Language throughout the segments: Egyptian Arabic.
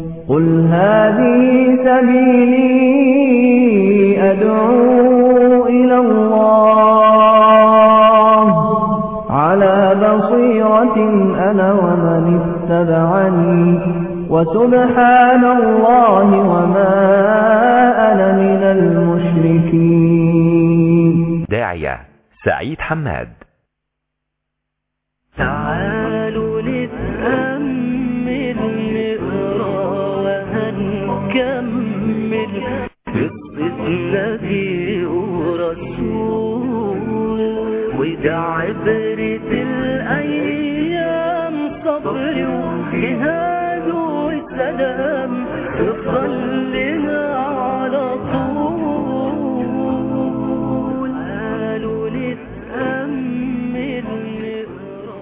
قل هذه سبيلي أدعو إلى الله على بصيرة أنا ومن اتبعني وسبحان الله وما أنا من المشركين داعية سعيد حماد تعالوا نتأمل نقرا وهنكمل قصة نبي ورسول وده عبرة الأيام صبر وجهاد والسلام تفضل لنا على طول تعالوا نتأمل نقرا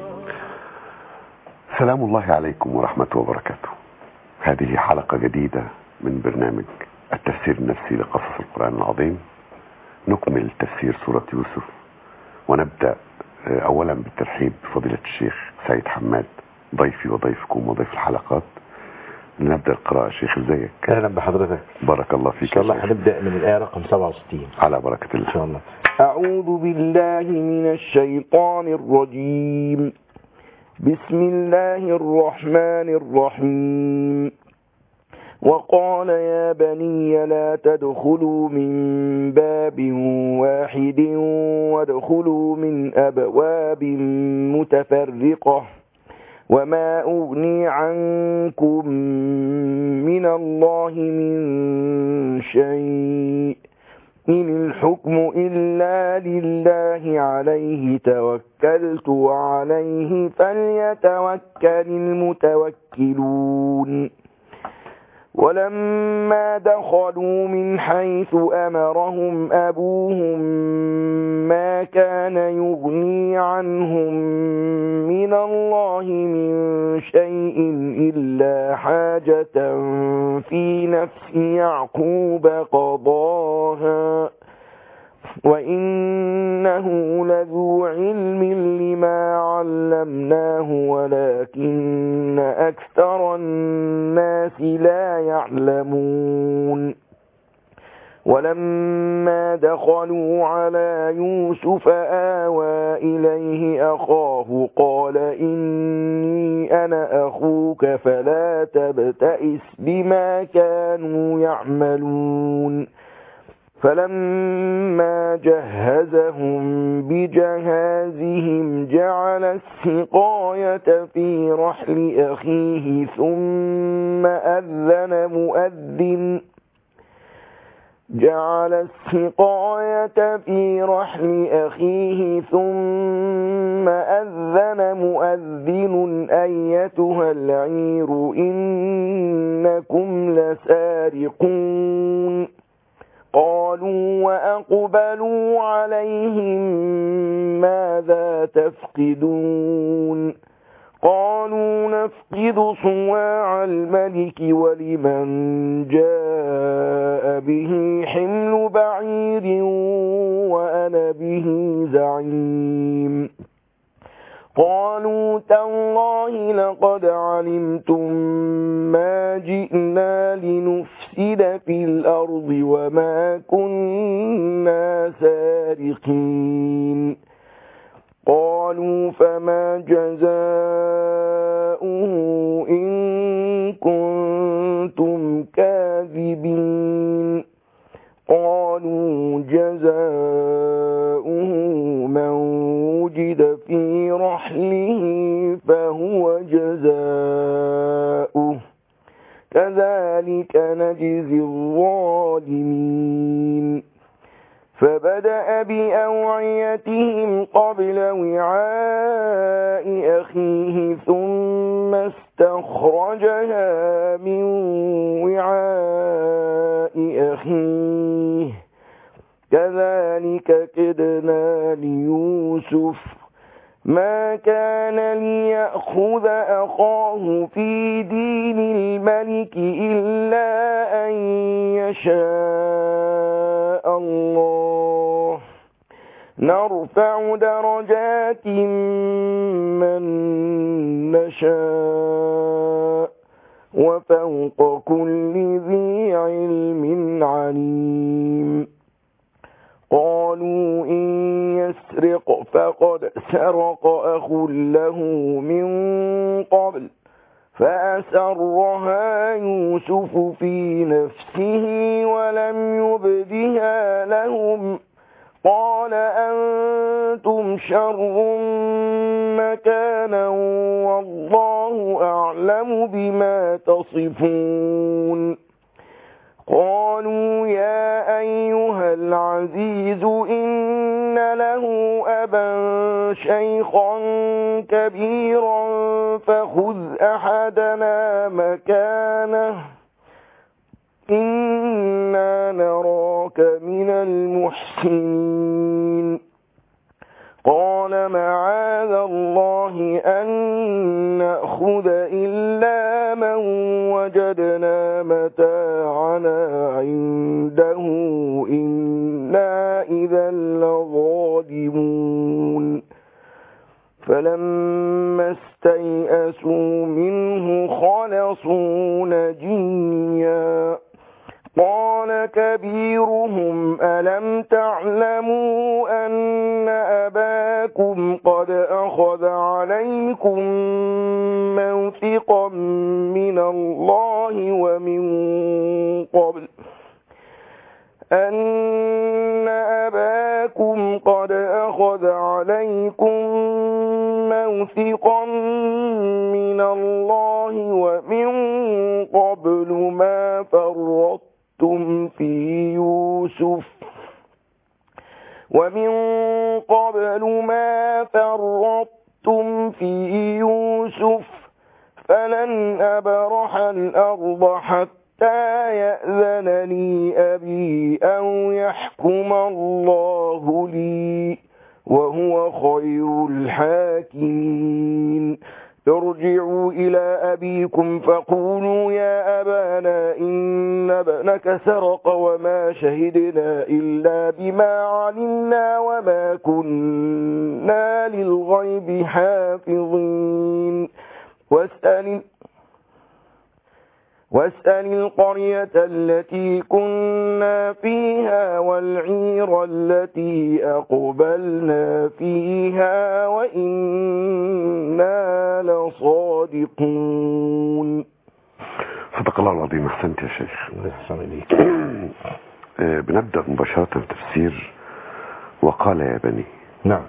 سلام الله عليكم ورحمة وبركاته هذه حلقة جديدة من برنامج التفسير النفسي لقصص القرآن العظيم نكمل تفسير سورة يوسف ونبدأ آه، أولا بالترحيب بفضيلة الشيخ سيد حماد ضيفي وضيفكم وضيف الحلقات نبدأ القراءة شيخ ازيك اهلا بحضرتك بارك الله ان فيك شاء الله يا شيخ. هنبدا من الايه رقم 67 على بركة ان شاء الله الله أعوذ بالله من الشيطان الرجيم بسم الله الرحمن الرحيم وقال يا بني لا تدخلوا من باب واحد وادخلوا من أبواب متفرقة وما أغني عنكم من الله من شيء إن الحكم إلا لله عليه توكلت وعليه فليتوكل المتوكلون ولما دخلوا من حيث أمرهم أبوهم ما كان يغني عنهم من الله من شيء إلا حاجة في نفس يعقوب قضاها وإنه لذو علم لما علمناه ولكن أكثر الناس لا يعلمون ولما دخلوا على يوسف آوى إليه أخاه قال إني أنا أخوك فلا تبتئس بما كانوا يعملون فلما جهزهم بجهازهم جعل السقاية في رحل أخيه ثم أذن مؤذن جعل السقاية في رحل أخيه ثم أذن مؤذن أيتها العير إنكم لسارقون قالوا وأقبلوا عليهم ماذا تفقدون قالوا نفقد صواع الملك ولمن جاء به حمل بعير وأنا به زعيم قالوا تالله لقد علمتم ما جئنا لنفسد في الأرض وما كنا سارقين قالوا فما جزاؤه إن كنتم كاذبين قالوا جزاؤه من وجد في رحله فهو جزاؤه كذلك نجزي الظالمين فبدأ بأوعيتهم قبل وعاء أخيه ثم استخرجها من وعاء أخيه كذلك كدنا ليوسف ما كان ليأخذ أخاه في دين الملك إلا أن يشاء الله نرفع درجات من نشاء وفوق كل ذي علم عليم قالوا إن يسرق فقد سرق أخ له من قبل فأسرها يوسف في نفسه ولم يبدها لهم قال أنتم شر مكانا والله أعلم بما تصفون قالوا يا أيها العزيز إن له أبا شيخا كبيرا فخذ أحدنا مكانه إنا نراك من المحسنين قال معاذ الله أن نأخذ إلا من وجدنا متاعنا عنده إنا إذا لظالمون فلما استيئسوا منه خلصوا نجيا قال كبيرهم ألم تعلموا أن أباكم قد أخذ عليكم موثقا من الله ومن قبل أن أباكم قد أخذ عليكم موثقا من الله ومن قبل ما فرطتم في يوسف ومن قبل ما فرطتم في يوسف فلن أبرح الأرض حتى حتى يأذن لي أبي أو يحكم الله لي وهو خير الحاكمين ارجعوا إلى أبيكم فقولوا يا أبانا إن ابنك سرق وما شهدنا إلا بما علمنا وما كنا للغيب حافظين واسأل واسأل القرية التي كنا فيها والعير التي أقبلنا فيها وإنا لصادقون صدق الله العظيم احسنت يا شيخ نحسن إليك آه، بنبدأ مباشرة تفسير وقال يا بني نعم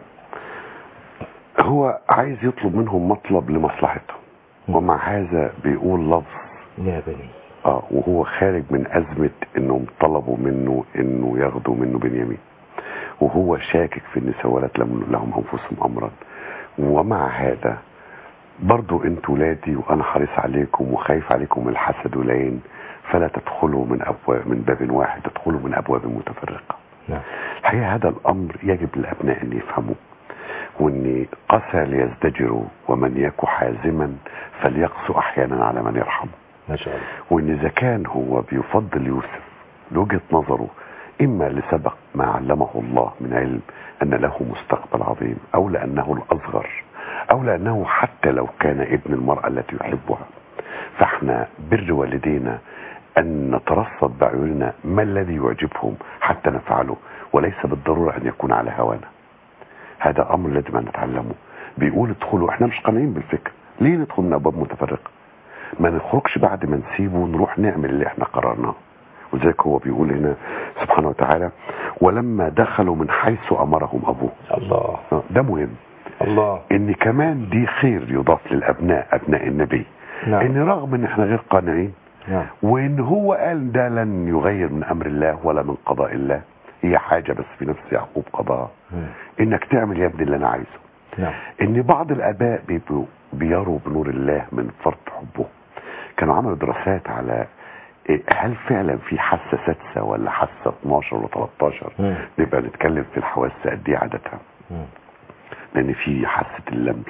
هو عايز يطلب منهم مطلب لمصلحته ومع هذا بيقول لفظ يا بني اه وهو خارج من أزمة انهم طلبوا منه انه ياخدوا منه بنيامين وهو شاكك في ان سولت لهم لهم انفسهم امرا ومع هذا برضو انتوا ولادي وانا حريص عليكم وخايف عليكم من الحسد والعين فلا تدخلوا من ابواب من باب واحد تدخلوا من ابواب متفرقه نعم الحقيقه هذا الامر يجب للابناء ان يفهموا وان قسى ليزدجروا ومن يك حازما فليقسو احيانا على من يرحمه ما شاء الله وان اذا كان هو بيفضل يوسف لوجهة نظره اما لسبق ما علمه الله من علم ان له مستقبل عظيم او لانه الاصغر او لانه حتى لو كان ابن المرأة التي يحبها فاحنا بر والدينا ان نترصد بعيوننا ما الذي يعجبهم حتى نفعله وليس بالضرورة ان يكون على هوانا هذا امر لازم أن نتعلمه بيقول ادخلوا احنا مش قانعين بالفكر ليه ندخل من ابواب متفرقه ما نخرجش بعد ما نسيبه ونروح نعمل اللي احنا قررناه وذلك هو بيقول هنا سبحانه وتعالى ولما دخلوا من حيث امرهم ابوه الله آه، ده مهم الله ان كمان دي خير يضاف للابناء ابناء النبي نعم ان رغم ان احنا غير قانعين نعم وان هو قال ده لن يغير من امر الله ولا من قضاء الله هي حاجة بس في نفس يعقوب قضاها مم. انك تعمل يا ابني اللي انا عايزه نعم ان بعض الاباء بيبقوا بيروا بنور الله من فرط حبه كانوا عملوا دراسات على إيه، هل فعلا في حاسه سادسه ولا حاسه 12 ولا 13 مم. نبقى نتكلم في الحواس قد ايه عادتها مم. لان في حاسه اللمس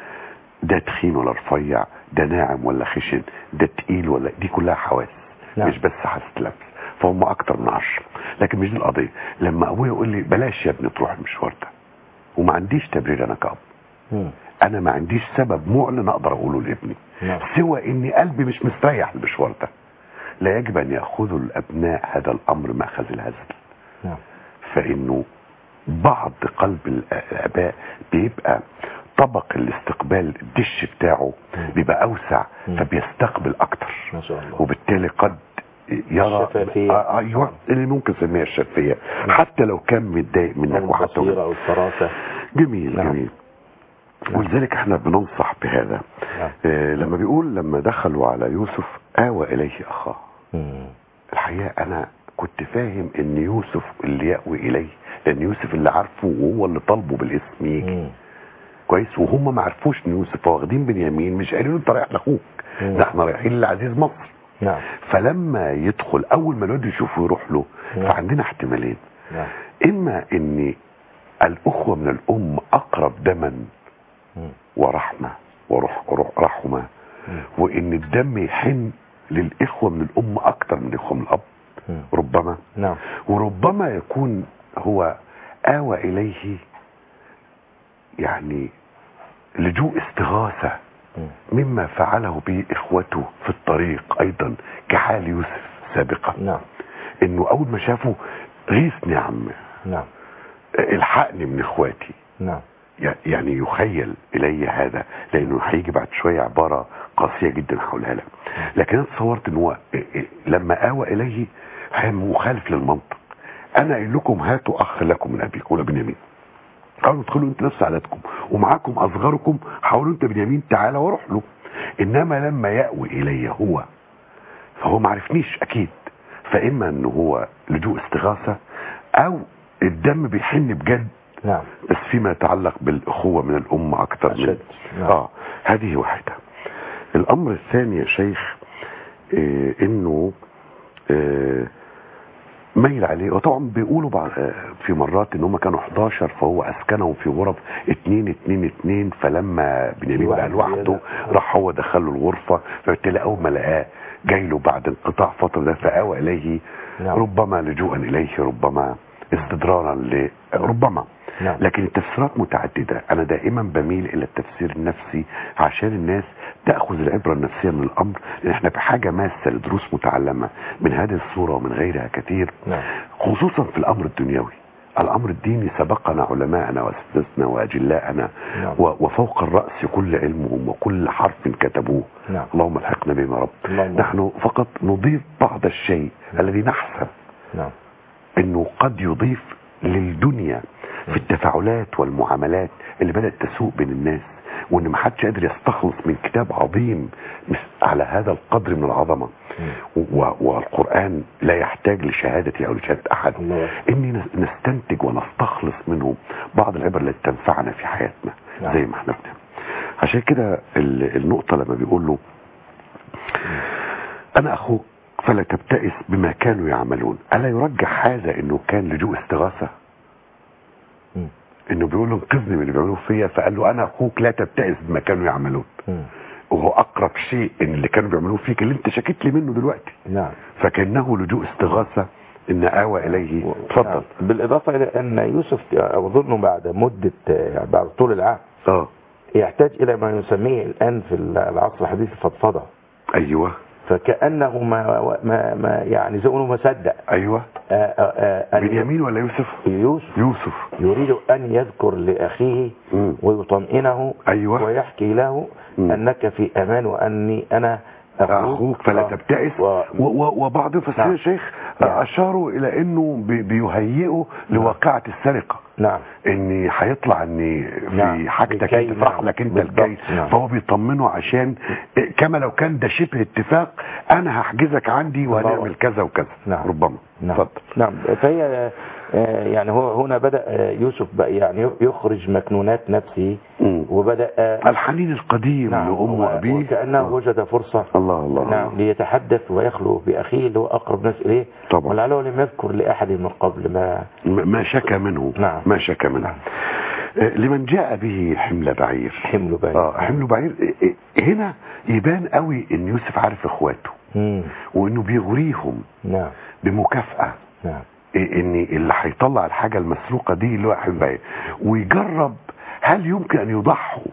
ده تخين ولا رفيع ده ناعم ولا خشن ده تقيل ولا دي كلها حواس نعم. مش بس حاسه لمس فهم اكتر من عشرة لكن مش دي القضيه لما ابويا يقول لي بلاش يا ابني تروح المشوار ده وما عنديش تبرير انا كأب مم. انا ما عنديش سبب معلن اقدر اقوله لابني نعم. سوى اني قلبي مش مستريح المشوار ده لا يجب ان ياخذوا الابناء هذا الامر ماخذ الهزل نعم فانه بعض قلب الآ- الاباء بيبقى طبق الاستقبال الدش بتاعه بيبقى اوسع مم. فبيستقبل اكتر ما شاء الله وبالتالي قد يرى الشفافية. آه، ايوه اللي ممكن نسميها الشفافيه حتى لو كان متضايق منك وحتى البصيرة لو- أو الفراسة جميل نعم. جميل ولذلك احنا بننصح بهذا نعم. آه لما بيقول لما دخلوا على يوسف آوى إليه أخاه مم. الحقيقة أنا كنت فاهم إن يوسف اللي يأوي إليه لأن يوسف اللي عارفه وهو اللي طالبه بالاسم يجي مم. كويس وهم ما عرفوش ان يوسف واخدين بنيامين مش قالوا له انت رايح لاخوك مم. ده احنا رايحين لعزيز مصر نعم فلما يدخل اول ما الواد يشوفه يروح له نعم. فعندنا احتمالين نعم اما ان الاخوه من الام اقرب دما مم. ورحمه وروح روح رحمه مم. وان الدم يحن للاخوه من الام اكتر من الاخوه من الاب مم. ربما نعم وربما يكون هو آوى إليه يعني لجوء استغاثة مم. مما فعله به إخوته في الطريق أيضا كحال يوسف سابقا نعم إنه أول ما شافه غيثني يا عم نعم الحقني من إخواتي نعم ي- يعني يخيل إلي هذا لأنه هيجي بعد شوية عبارة قاسية جدا هقولها لك لكن أنا تصورت إن هو إيه- إيه لما آوى إليه هي مخالف للمنطق أنا قايل لكم هاتوا أخ لكم من أبيكم ولا بنيامين قالوا ادخلوا انت نفس عددكم ومعاكم أصغركم حاولوا انت بنيامين تعالى واروح له إنما لما يأوي إلي هو فهو ما عرفنيش أكيد فإما إن هو لجوء استغاثة أو الدم بيحن بجد نعم بس فيما يتعلق بالأخوة من الأم أكثر من أشد. نعم. آه هذه واحدة الأمر الثاني يا شيخ إيه إنه إيه ميل عليه وطبعا بيقولوا بعض آه، في مرات ان هم كانوا 11 فهو اسكنهم في غرف اتنين اتنين اتنين فلما بنيامين بقى واحد لوحده زيادة. راح هو دخله الغرفه فبالتالي اول ما لقاه جاي له بعد انقطاع فتره ده فاوى اليه نعم. ربما لجوءا اليه ربما استدرارا ل ربما نعم. لكن التفسيرات متعددة أنا دائما بميل إلى التفسير النفسي عشان الناس تأخذ العبرة النفسية من الأمر لأن احنا بحاجة ماسة لدروس متعلمة من هذه الصورة ومن غيرها كثير نعم. خصوصا في الأمر الدنيوي الأمر الديني سبقنا علماءنا وأساتذتنا وأجلاءنا نعم. و- وفوق الرأس كل علمهم وكل حرف كتبوه نعم. اللهم الحقنا بهم يا رب اللهم. نحن فقط نضيف بعض الشيء الذي نحسب نعم انه قد يضيف للدنيا في التفاعلات والمعاملات اللي بدأت تسوء بين الناس وان ما حدش قادر يستخلص من كتاب عظيم مس- على هذا القدر من العظمة و- والقرآن لا يحتاج لشهادتي او لشهادة احد الله. اني نس- نستنتج ونستخلص منه بعض العبر التي تنفعنا في حياتنا نعم. زي ما احنا بنعمل عشان كده ال- النقطة لما بيقول له انا اخوك فلا تبتئس بما كانوا يعملون الا يرجح هذا انه كان لجوء استغاثة مم. انه بيقول له انقذني من اللي بيعملوه فيا فقال له انا اخوك لا تبتئس بما كانوا يعملون مم. وهو اقرب شيء ان اللي كانوا بيعملوه فيك اللي انت شكيت لي منه دلوقتي نعم فكانه لجوء استغاثة ان اوى اليه و- اتفضل نعم. بالإضافة إلى أن يوسف أظن بعد مدة يعني بعد طول العهد اه يحتاج إلى ما نسميه الآن في العصر الحديث الفضفضة ايوه فكأنه ما, ما, ما يعني زي ما يقولوا ما صدق ايوه آه، آه، آه، أن بنيامين ولا يوسف يوسف يوسف يريد أن يذكر لأخيه مم. ويطمئنه أيوة. ويحكي له مم. أنك في أمان وأني أنا اخوك فلا آه. تبتئس و... و- و- وبعض المفسرين نعم. يا شيخ نعم. اشاروا الى انه بي- بيهيئوا لواقعة السرقة نعم ان هيطلع ان نعم. في حاجتك لكي- انت تفرح نعم. لك انت بالضبط. الجاي نعم. فهو بيطمنه عشان كما لو كان ده شبه اتفاق انا هحجزك عندي وهنعمل كذا وكذا نعم. ربما نعم اتفضل نعم فهي آه، يعني هو هنا بدأ آه، يوسف بقى يعني يخرج مكنونات نفسه مم. وبدأ آه، الحنين القديم نعم لأم و- وأبيه وكأنه آه. وجد فرصة الله الله نعم الله. ليتحدث ويخلو بأخيه اللي هو أقرب ناس إليه طبعا. ولعله لم يذكر لأحد من قبل ما م- ما شكى منه نعم. ما شكى منه نعم. آه، لمن جاء به حمل بعير حمل بعير. اه حمل بعير آه، آه، هنا يبان قوي ان يوسف عارف اخواته مم. وانه بيغريهم نعم بمكافأة نعم إيه ان اللي هيطلع الحاجة المسروقة دي اللي هو حمل بعير ويجرب هل يمكن ان يضحوا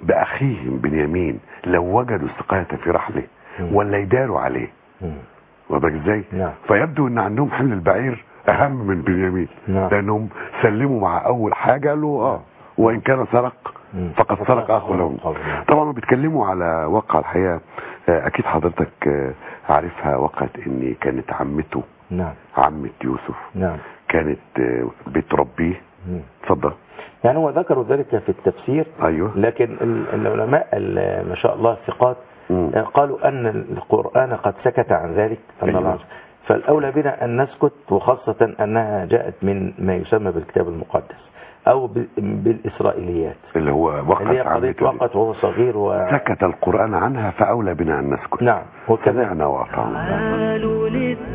باخيهم بنيامين لو وجدوا السقايه في رحله مم. ولا يداروا عليه مم. واخد بالك ازاي نعم. فيبدو ان عندهم حمل البعير اهم من بنيامين نعم. لانهم سلموا مع اول حاجه قالوا اه وان كان سرق مم. فقد سرق اخو له طبعاً. طبعا هم بيتكلموا على واقع الحياه آه، اكيد حضرتك آه، عارفها وقعت ان كانت عمته نعم عمه يوسف نعم كانت آه، بتربيه مم. اتفضل يعني هو ذكروا ذلك في التفسير ايوه لكن ال- العلماء ال- ما شاء الله الثقات مم. قالوا أن القرآن قد سكت عن ذلك أن أيوة. الله فالأولى بنا أن نسكت وخاصة أنها جاءت من ما يسمى بالكتاب المقدس أو ب- بالإسرائيليات اللي هو وقت اللي هي قضية عمته دي. وقت وهو صغير و... سكت القرآن عنها فأولى بنا أن نسكت نعم وكذلك سمعنا وأطعنا تعالوا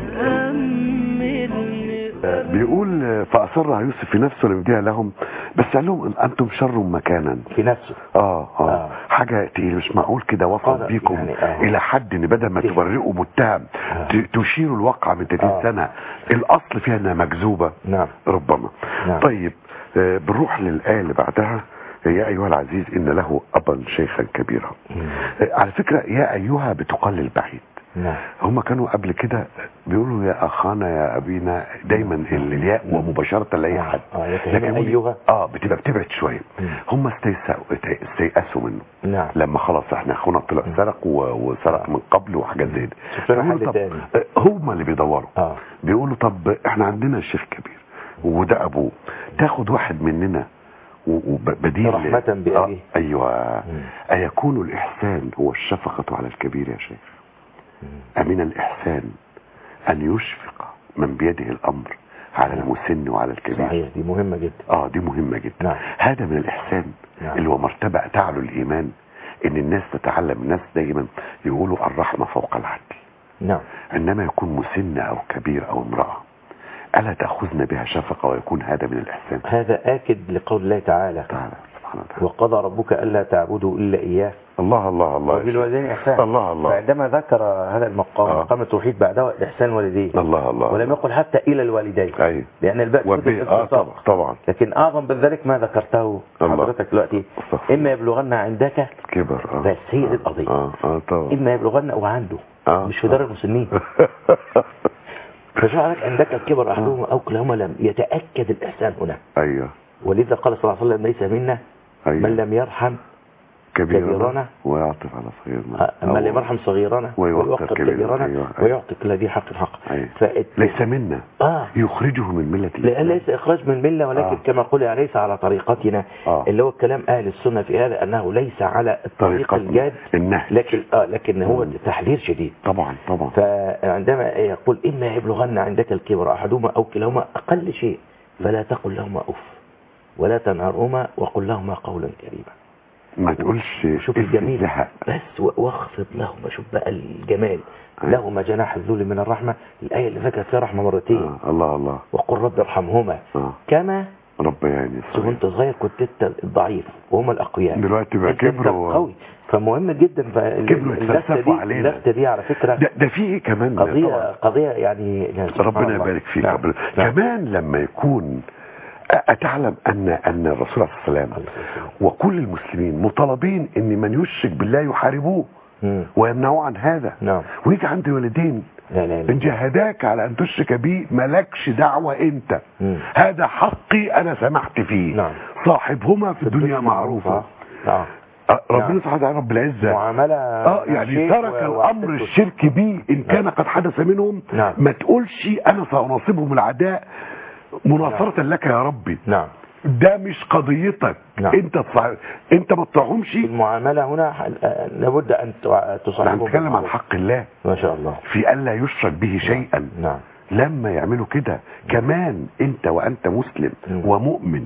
نتأمل بيقول آه، فأصرها يوسف في نفسه ليبديها لهم بس قال لهم إن أنتم شر مكانا في نفسه اه اه آه. حاجة تقيلة مش معقول كده وصل آه، بيكم يعني آه. إلى حد إن بدل ما دي- تبرئوا متهم آه. ت- تشيروا الواقع من 30 آه. سنة الأصل فيها إنها مكذوبة نعم ربما نعم. طيب آه، بنروح للآية اللي بعدها يا أيها العزيز إن له أبا شيخا كبيرا مم. آه، على فكرة يا أيها بتقلل البعيد نعم هم كانوا قبل كده بيقولوا يا اخانا يا ابينا دايما ال- الياء ومباشره لاي آه، حد آه، لكن هنا يقول- أيها. اه بتبقى بتبعد شويه مم. هم استيسأوا استيأسوا منه نعم لما خلاص احنا اخونا طلع سرق و- وسرق من قبل وحاجات زي دي شوف لنا فيقولوا حل طب تاني. آه، هم اللي بيدوروا اه بيقولوا طب احنا عندنا شيخ كبير وده ابوه تاخد واحد مننا وبديل رحمة بأبيه. آه ايوه مم. ايكون الاحسان هو الشفقه على الكبير يا شيخ أمن الإحسان أن يشفق من بيده الأمر على المسن وعلى الكبير صحيح دي مهمة جدا آه دي مهمة جدا نعم. هذا من الإحسان نعم. اللي هو مرتبة تعلو الإيمان إن الناس تتعلم الناس دايما يقولوا الرحمة فوق العدل نعم عندما يكون مسن أو كبير أو امرأة ألا تأخذن بها شفقة ويكون هذا من الإحسان هذا آكد لقول الله تعالى تعالى سبحانه وتعالى وقضى ربك ألا تعبدوا إلا إياه الله الله الله يا شيخ. وبالوالدين إحسان الله الله فعندما ذكر هذا المقام آه. مقام التوحيد بعده إحسان والديه الله الله ولم يقل حتى إلى الوالدين أيوه لأن الباء وبي... تفيد آه الاتصال. طبعا طبعا لكن أعظم من ذلك ما ذكرته الله. حضرتك دلوقتي استغفر إما يبلغن عندك كبر اه بس هي دي القضية اه اه طبعا إما يبلغن وعنده آه. مش في دار المسنين فشعرك عندك الكبر أحدهما أو كلاهما لم يتأكد الإحسان هنا ايوه ولذا قال صلى الله عليه وسلم ليس منا من ايوه لم يرحم كبيرنا كبيرنا ويعطف على صغيرنا من لم أو- يرحم صغيرنا ويوقر ويوقر كبيرنا. كبيرنا أيوة، أيوة. ويعطي كل ذي حق حق أيوة. فإت... ليس منا آه يخرجه من ملة لأن الإسلام ليس إخراج من ملة ولكن آه. كما قل ليس على طريقتنا آه. اللي هو كلام أهل السنة في هذا أنه ليس على الطريق طريقة الجاد النهج لكن آه لكن هو مم. تحذير شديد طبعا طبعا فعندما يقول إما يبلغن عندك الكبر أحدهما أو كلاهما أقل شيء فلا تقل لهما أف ولا تنهرهما وقل لهما قولا كريما ما تقولش شوف إف الجميل زهق. بس و- واخفض لهما شوف بقى الجمال أيوة. لهما جناح الذل من الرحمة الآية اللي ذكرت فيها رحمة مرتين آه. الله الله وقل رب ارحمهما آه. كما ربياني شوف صغير انت صغير كنت انت الضعيف وهم الأقوياء دلوقتي بقى انت- انت كبروا قوي فمهم جدا كبروا فاللفتة يتفلسفوا دي علينا. اللفتة دي على فكرة ده, ده فيه كمان قضية طبعا قضية يعني يعني سبحان ربنا الله. يبارك فيك نعم. ربنا نعم. كمان لما يكون أ- أتعلم أن أن الرسول عليه الصلاة والسلام وكل المسلمين مطالبين أن من يشرك بالله يحاربوه مم. ويمنعوه عن هذا نعم ويجي عند والدين لا لا لا ان جاهداك على ان تشرك بي مالكش دعوة انت مم. هذا حقي انا سمحت فيه نعم. صاحبهما في الدنيا معروفة نعم أه، ربنا نعم. سبحانه وتعالى رب العزة معاملة اه يعني شيء ترك و- الامر وعدته. الشرك بي ان كان قد حدث منهم نعم. ما تقولش انا ساناصبهم العداء مناصرة لك يا ربي نعم ده مش قضيتك نعم. انت تصح... انت ما تطيعهمش المعاملة هنا آه، لابد أن تع- احنا تصاحبهم بنتكلم عن بالمعروف. حق الله ما شاء الله في الا يشرك به شيئا نعم لما يعملوا كده كمان انت وانت مسلم مم. ومؤمن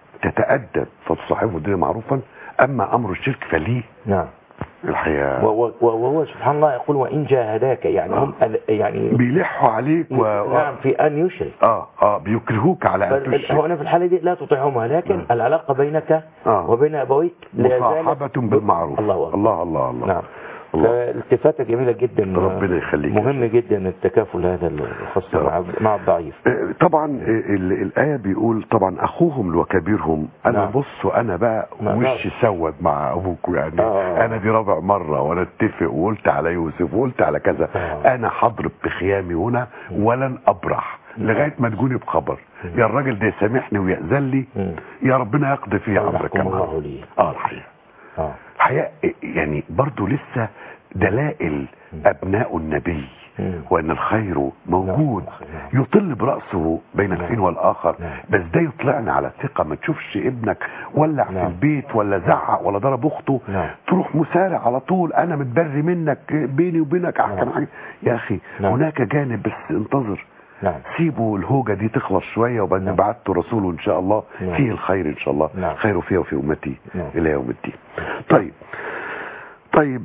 تتأدب فتصاحبه الدنيا معروفا اما امر الشرك فليه نعم الحقيقة و- و- وهو سبحان الله يقول وإن جاهداك يعني هم أذ- يعني بيلحوا عليك و... نعم في أن يشرك اه اه بيكرهوك على ان فال- تشرك هنا في الحالة دي لا تطيعهما لكن نعم. العلاقة بينك آه. وبين أبويك لا زالت مصاحبة بالمعروف الله أكبر الله الله الله نعم الله. فالتفاتة جميلة جدا ربنا يخليك يا مهم جدا التكافل هذا الخاص يا مع, مع الضعيف آه، طبعا آه، ال- الآية بيقول طبعا أخوهم وكبيرهم أنا نعم. بصوا أنا بقى ما وشي أقدرش. سود مع أبوكوا يعني آه. أنا دي رابع مرة وأنا اتفق وقلت على يوسف وقلت على كذا آه. أنا هضرب بخيامي هنا ولن أبرح لغاية ما تجوني بخبر يا الراجل ده يسامحني ويأذن لي مم. يا ربنا يقضي في أو أمرك يحكم كما الله لي. اه الحقيقة اه الحقيقة يعني برضو لسه دلائل أبناء النبي مم. وأن الخير موجود نعم. يطل برأسه بين نعم. الحين والآخر نعم. بس ده يطلعنا على ثقة ما تشوفش ابنك ولع في نعم. البيت ولا زعق ولا ضرب أخته نعم. تروح مسارع على طول أنا متبري منك بيني وبينك أحكم نعم. حاجة يا أخي نعم. هناك جانب بس انتظر نعم سيبوا الهوجة دي تخلص شوية وبعدين نعم. بعثت رسوله إن شاء الله نعم. فيه الخير إن شاء الله نعم. خير فيه وفي أمتي نعم. إلى يوم الدين طيب طيب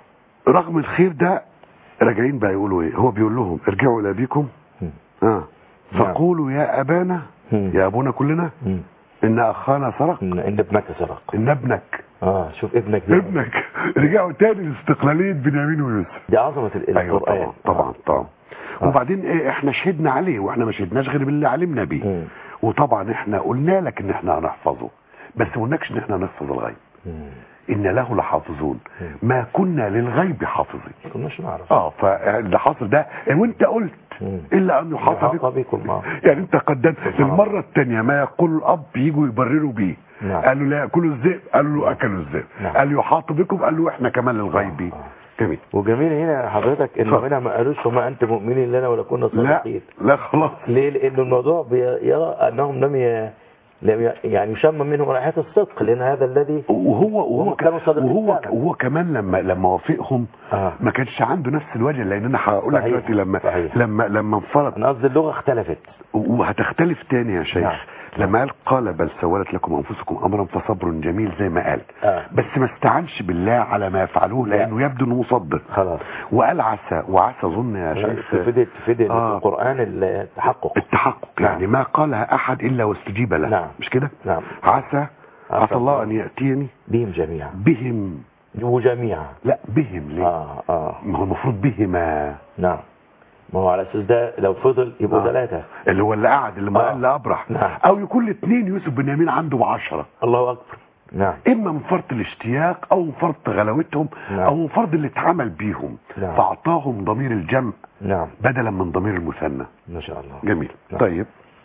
رغم الخير ده راجعين بقى يقولوا ايه هو بيقول لهم ارجعوا الى ابيكم مم. اه نعم. فقولوا يا ابانا مم. يا ابونا كلنا مم. ان اخانا سرق ان إن ابنك سرق ان ابنك اه شوف ابنك ده ابنك رجعوا تاني لاستقلاليه بنيامين ويوسف دي عظمة ال- ايوه القرآن طبعا طبعا طبعا آه. وبعدين ايه احنا شهدنا عليه واحنا ما شهدناش غير باللي علمنا بيه مم. وطبعا احنا قلنا لك ان احنا هنحفظه بس ما قلناش ان احنا هنحفظ الغيب مم. ان له لحافظون مم. ما كنا للغيب حافظين ما كناش نعرف اه فاللي حاصل ده وانت قلت مم. الا ان يحاط يحاط بكم بكم، آه. يعني انت قدمت سبحان المره الثانيه ما يقول الاب يجوا يبرروا بيه نعم. قالوا لا ياكلوا الذئب قالوا له اكلوا الذئب نعم. قال يحاط بكم قال له احنا كمان للغيب آه. جميل وجميل هنا حضرتك ان اتفضل. هنا ما قالوش وما انت مؤمنين لنا ولا كنا لا صادقين لا خلاص ليه لان الموضوع بي- يرى انهم لم ي... لم ي... يعني يشم منهم رائحه الصدق لان هذا الذي وهو وهو وهم كانوا صادقين وهو فعلا. وهو كمان لما لما وافقهم آه. ما كانش عنده نفس الوجه لان انا هقول لك صحيح، دلوقتي لما صحيح. لما لما انفرد انا قصدي اللغه اختلفت وهتختلف تاني يا شيخ نعم. لما قال قال بل سولت لكم انفسكم امرا فصبر جميل زي ما قال آه. بس ما استعنش بالله على ما يفعلوه لانه يبدو انه مصدق خلاص وقال عسى وعسى ظن يا شيخ تفيد تفيد إن آه. في القران التحقق التحقق نعم. يعني ما قالها احد الا واستجيب له نعم. مش كده نعم عسى عسى الله ان ياتيني بهم جميعا بهم وجميعا لا بهم ليه اه اه ما هو المفروض بهما نعم ما هو على اساس ده لو فضل يبقوا آه. ثلاثه اللي هو اللي قعد اللي ما آه. قال لا ابرح نعم. او يكون الاثنين يوسف بن يمين عنده بعشرة الله اكبر نعم اما من فرط الاشتياق او من فرط غلاوتهم نعم. او من فرط اللي اتعمل بيهم نعم. فاعطاهم ضمير الجمع نعم بدلا من ضمير المثنى ما شاء الله جميل نعم. طيب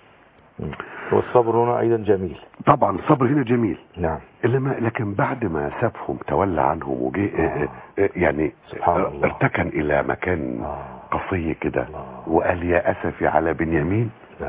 مم. والصبر هنا ايضا جميل طبعا الصبر هنا جميل نعم لما لكن بعد ما سابهم تولى عنهم وجه آه، آه، يعني سبحان آه، الله. ارتكن الى مكان آه. قصي كده الله. وقال يا اسفي على بنيامين لا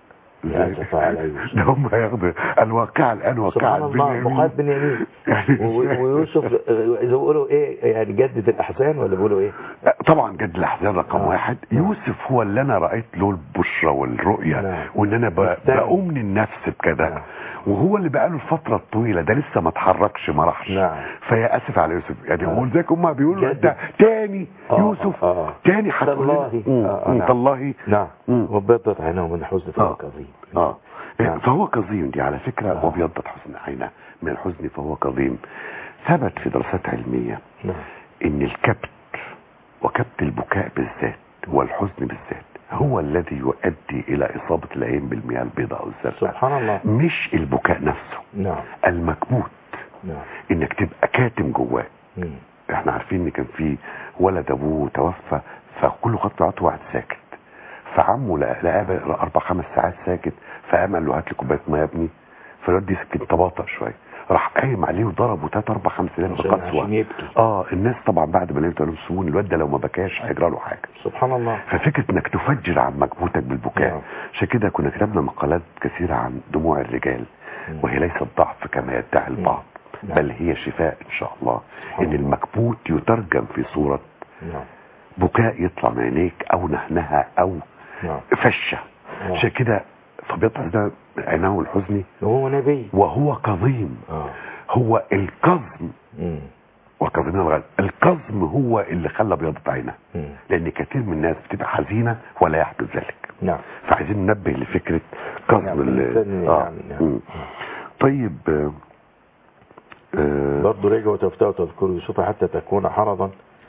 يا أسف على يوسف. ده هم هياخدوا الواقع الان واقع سبحان الله بنيامين مخاط بنيامين يعني و- ويوسف اذا بيقولوا ايه يعني جدد الاحزان ولا بيقولوا ايه طبعا جد الاحزان رقم آه. واحد نعم. يوسف هو اللي انا رايت له البشرى والرؤيه نعم. وان انا ب- مستني. بأمني النفس بكده نعم. وهو اللي بقاله الفتره الطويله ده لسه ما اتحركش ما راحش نعم. فيا اسف على يوسف يعني آه. هو زي هم بيقولوا جد. انت تاني آه، يوسف آه. تاني هتقول لنا- تالله. مم، آه، آه، مم، نعم. تالله نعم مم. وبيضت عينه من الحزن فهو آه. كظيم اه نعم. فهو كظيم دي على فكرة آه. وبيضت حزن عينه من الحزن فهو كظيم ثبت في دراسات علمية نعم ان الكبت وكبت البكاء بالذات والحزن بالذات هو الذي يؤدي الى اصابة العين بالمياه البيضاء او الزرقاء سبحان الله مش البكاء نفسه نعم المكبوت نعم انك تبقى كاتم جواه مم. احنا عارفين ان كان في ولد ابوه توفى فكل خط عطوه واحد ساكت فعمه لقى لقاه بقى اربع خمس ساعات ساكت فقام قال له هات لي كوبايه ميه يا ابني فالواد دي سكت تباطأ شويه راح قايم عليه وضربه تلات اربع خمس ايام عشان- بقسوه عشان يبكي. اه الناس طبعا بعد ما لقيته قالوا سمون الواد ده لو ما بكاش هيجرى له حاجه سبحان الله ففكره انك تفجر عن مكبوتك بالبكاء نعم. عشان كده كنا كتبنا مقالات كثيره عن دموع الرجال مم. وهي ليست ضعف كما يدعي البعض نعم. بل هي شفاء ان شاء الله سبحان ان الله. المكبوت يترجم في صوره نعم بكاء يطلع من عينيك او نهنها او نعم فشه نعم. عشان كده فبيطلع ده عينه الحزن وهو نبي وهو كظيم اه هو الكظم مم. وكظيم الغد الكظم هو اللي خلى بيضة عينها مم. لان كثير من الناس بتبقى حزينه ولا يحدث ذلك نعم فعايزين ننبه لفكره كظم نعم، ال- الإنسان آه. يعني- يعني. مم. طيب آه، آه، برضه رجعوا تفتوا تذكروا يوسف حتى تكون حرضا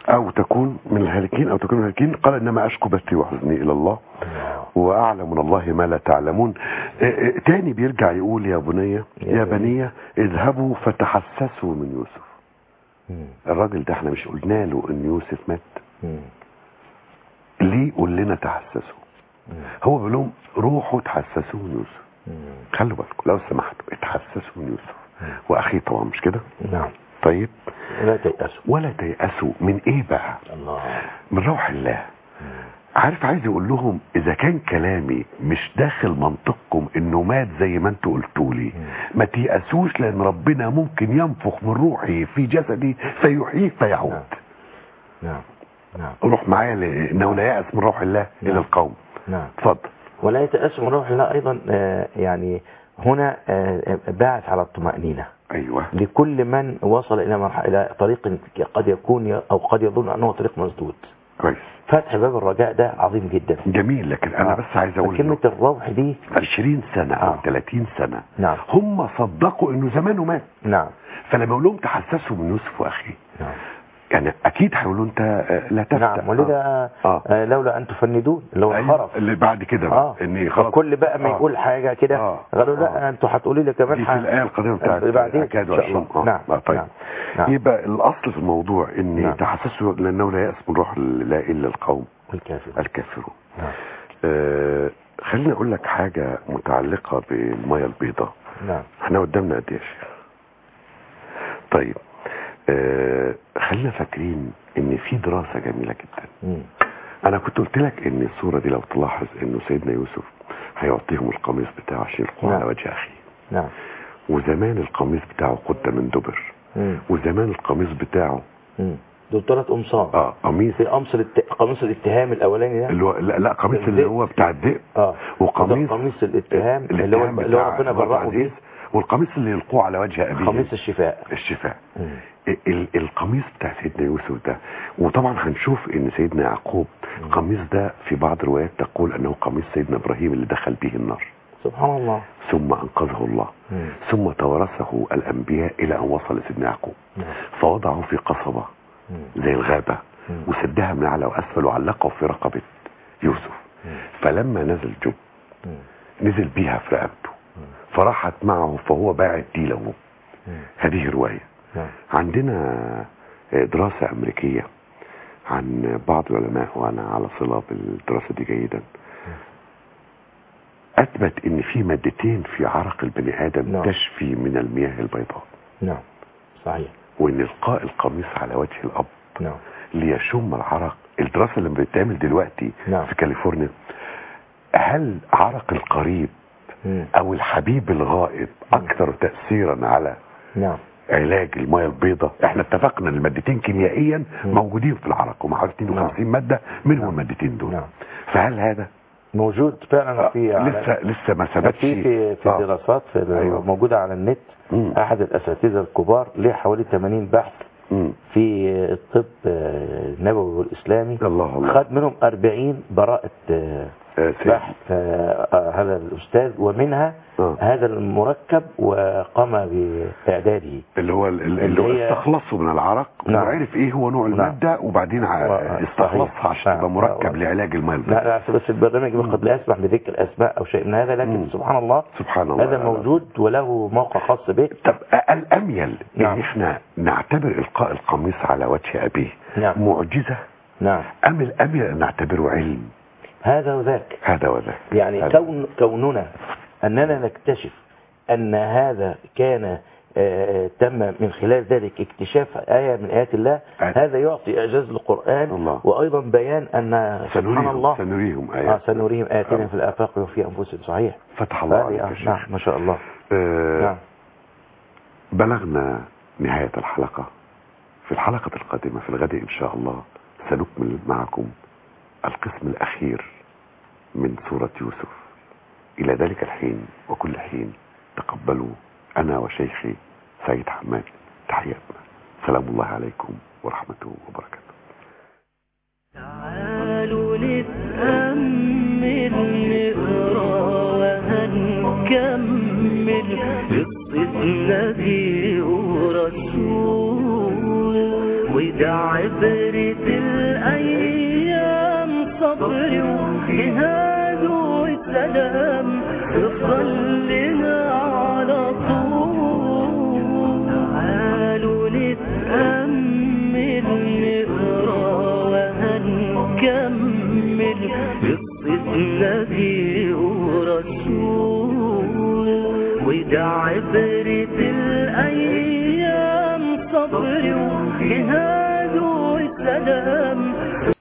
او تكون من الهالكين او تكون من الهالكين قال انما اشكو بثي وحزني الى الله واعلم من الله ما لا تعلمون آه، آه، تاني بيرجع يقول يا بني يا يا بني. بني اذهبوا فتحسسوا من يوسف مم. الراجل ده احنا مش قلنا له ان يوسف مات مم. ليه قول لنا تحسسوا مم. هو بيقول لهم روحوا تحسسوا من يوسف مم. خلوا بالكم لو سمحتوا اتحسسوا من يوسف واخيه طبعا مش كده نعم طيب لا تيأسوا ولا تيأسوا من ايه بقى الله من روح الله عارف عايز يقول لهم اذا كان كلامي مش داخل منطقكم انه مات زي ما انتوا قلتوا لي ما تيأسوش لان ربنا ممكن ينفخ من روحي في جسدي فيحييه فيعود نعم نعم روح معايا لانه لا يأس من روح الله الى نعم. القوم نعم اتفضل ولا يتأسوا من روح الله أيضا آه، يعني هنا آه، باعث على الطمأنينة ايوه لكل من وصل إلى مرحلة إلى طريق قد يكون ي- أو قد يظن أنه طريق مسدود كويس فتح باب الرجاء ده عظيم جدا جميل لكن انا آه. بس عايز اقول كلمة إنه الروح دي 20 سنة او آه. 30 سنة نعم هم صدقوا انه زمانه مات نعم فلما اقول لهم تحسسوا من يوسف واخيه نعم يعني اكيد هيقولوا انت آه، لا تفتح نعم ولذا آه. آه، لولا أن تفندون اللي هو أيوة، الخرف اللي بعد كده بقى اه ان خلاص كل بقى ما آه. يقول حاجة كده آه. قالوا لا آه. انتوا هتقولي لي كمان دي في ح- الايه القديمه بتاعت بعدين أكاد إن شاء الله. وأشم. آه. نعم آه. طيب نعم نعم يبقى الاصل في الموضوع ان نعم. تحسسوا لانه لا يأس من روح لا الا القوم الكافر الكافرون نعم آه خليني اقول لك حاجه متعلقه بالميه البيضاء نعم احنا قدامنا قد ايه يا شيخ طيب آه خلينا فاكرين ان في دراسه جميله جدا مم. انا كنت قلت لك ان الصوره دي لو تلاحظ انه سيدنا يوسف هيعطيهم القميص بتاعه عشان يلقوه نعم. على وجه اخيه نعم وزمان القميص بتاعه قد من دبر مم. وزمان القميص بتاعه مم. دول ثلاث قمصان اه قميص في قمص الات... قميص الاتهام الاولاني ده اللي هو لا, لا قميص اللي هو بتاع الذئب اه وقميص وده قميص الاتهام اللي هو الاتهام اللي هو بتاع ربنا مرات برأه عزيز بيه والقميص اللي يلقوه على وجه ابيه قميص الشفاء الشفاء مم. ال- ال- القميص بتاع سيدنا يوسف ده وطبعا هنشوف ان سيدنا يعقوب القميص ده في بعض الروايات تقول انه قميص سيدنا ابراهيم اللي دخل به النار سبحان الله ثم انقذه الله مم. ثم توارثه الانبياء الى ان وصل لسيدنا يعقوب نعم. فوضعه في قصبه مم. زي الغابه مم. وسدها من اعلى واسفل وعلقه في رقبه يوسف مم. فلما نزل جب مم. نزل بيها في رقبته فراحت معه فهو باعت دي له مم. هذه روايه نعم. عندنا دراسة أمريكية عن بعض العلماء وأنا على صلة بالدراسة دي جيدا أثبت إن في مادتين في عرق البني آدم نعم. تشفي من المياه البيضاء نعم صحيح وإن إلقاء القميص على وجه الأب نعم ليشم العرق الدراسة اللي بتتعمل دلوقتي نعم. في كاليفورنيا هل عرق القريب مم. أو الحبيب الغائب أكثر تأثيرا على نعم علاج الميه البيضاء احنا اتفقنا ان المادتين كيميائيا مم. موجودين في العرق هم حوالي 52 ماده منهم نعم. المادتين دول نعم. فهل هذا موجود فعلا في على- لسه لسه ما ثبتش في في في آه. دراسات في أيوة. موجوده على النت مم. احد الاساتذه الكبار ليه حوالي 80 بحث مم. في الطب آه، النبوي والاسلامي الله الله خد منهم 40 براءة آه، آه، سيد. بحث آه، آه، هذا الأستاذ ومنها آه. هذا المركب وقام بإعداده اللي هو ال- اللي, اللي هو هي- استخلصه من العرق نعم. وعرف ايه هو نوع نعم. الماده وبعدين ع- و- استخلصها صحيح. عشان يبقى نعم. مركب و- لعلاج الميه لا البيضاء لا بس البرنامج قد لا يسمح بذكر أسماء أو شيء من هذا لكن مم. سبحان الله سبحان الله هذا موجود وله موقع خاص به طب الاميل نعم. ان احنا نعتبر القاء القميص على وجه ابيه نعم. معجزه نعم ام الاميل ان نعتبره علم هذا وذاك هذا وذاك يعني هذا. كون كوننا أننا نكتشف أن هذا كان آه، تم من خلال ذلك اكتشاف آية من آيات الله آية. هذا يعطي إعجاز للقرآن الله. وأيضا بيان أن سبحان سنريهم الله سنريهم آه آيات سنريهم آياتنا آه. في الآفاق وفي أنفسهم صحيح فتح الله هذه- عليك آه، يا شيخ نعم ما شاء الله آه نعم بلغنا نهاية الحلقة في الحلقة القادمة في الغد إن شاء الله سنكمل معكم القسم الأخير من سورة يوسف إلى ذلك الحين وكل حين تقبلوا أنا وشيخي سيد حماد تحياتنا سلام الله عليكم ورحمته وبركاته تعالوا نتأمل نقرا وهنكمل قصة نبي ورسول وده عبرة صبر وجهاد والسلام افضل لنا على طول تعالوا نتأمل نقرا وهنكمل قصة نبي ورسول وده عبرة الأيام صبر وجهاد والسلام